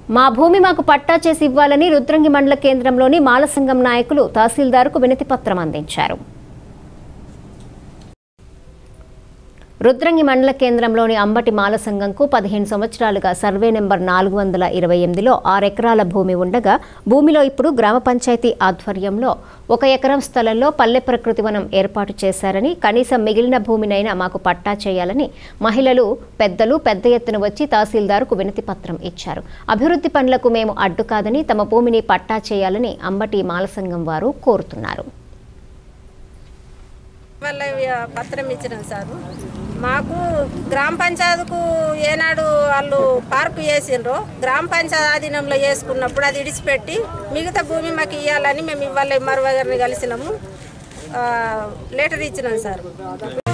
మా భూమి మాకు పట్టా చేసి ఇవ్వాలని రుద్రంగి మండల కేంద్రంలోని మాల సంఘం నాయకులు తహసీల్దార్కు వినతి పత్రం అందించారు రుద్రంగి మండల కేంద్రంలోని అంబటి మాల సంఘంకు పదిహేను సంవత్సరాలుగా సర్వే నెంబర్ నాలుగు వందల ఇరవై ఎనిమిదిలో ఆరెకరాల భూమి ఉండగా భూమిలో ఇప్పుడు గ్రామ పంచాయతీ ఆధ్వర్యంలో ఒక ఎకరం స్థలంలో పల్లె ప్రకృతి వనం ఏర్పాటు చేశారని కనీసం మిగిలిన భూమినైనా మాకు పట్టా చేయాలని మహిళలు పెద్దలు పెద్ద ఎత్తున వచ్చి తహసీల్దార్కు వినతి పత్రం ఇచ్చారు అభివృద్ధి పనులకు మేము అడ్డు కాదని తమ భూమిని పట్టా చేయాలని అంబటి మాల సంఘం వారు కోరుతున్నారు వల్ల పత్రం ఇచ్చినాం సార్ మాకు గ్రామ పంచాయతీకు ఏనాడు వాళ్ళు పార్కు చేసిండ్రో గ్రామ పంచాయతీ ఆధీనంలో వేసుకున్నప్పుడు అది ఇడిచిపెట్టి మిగతా భూమి మాకు ఇవ్వాలని మేము ఇవాళ మరో గారిని కలిసినాము ఆ, లెటర్ ఇచ్చినాం సార్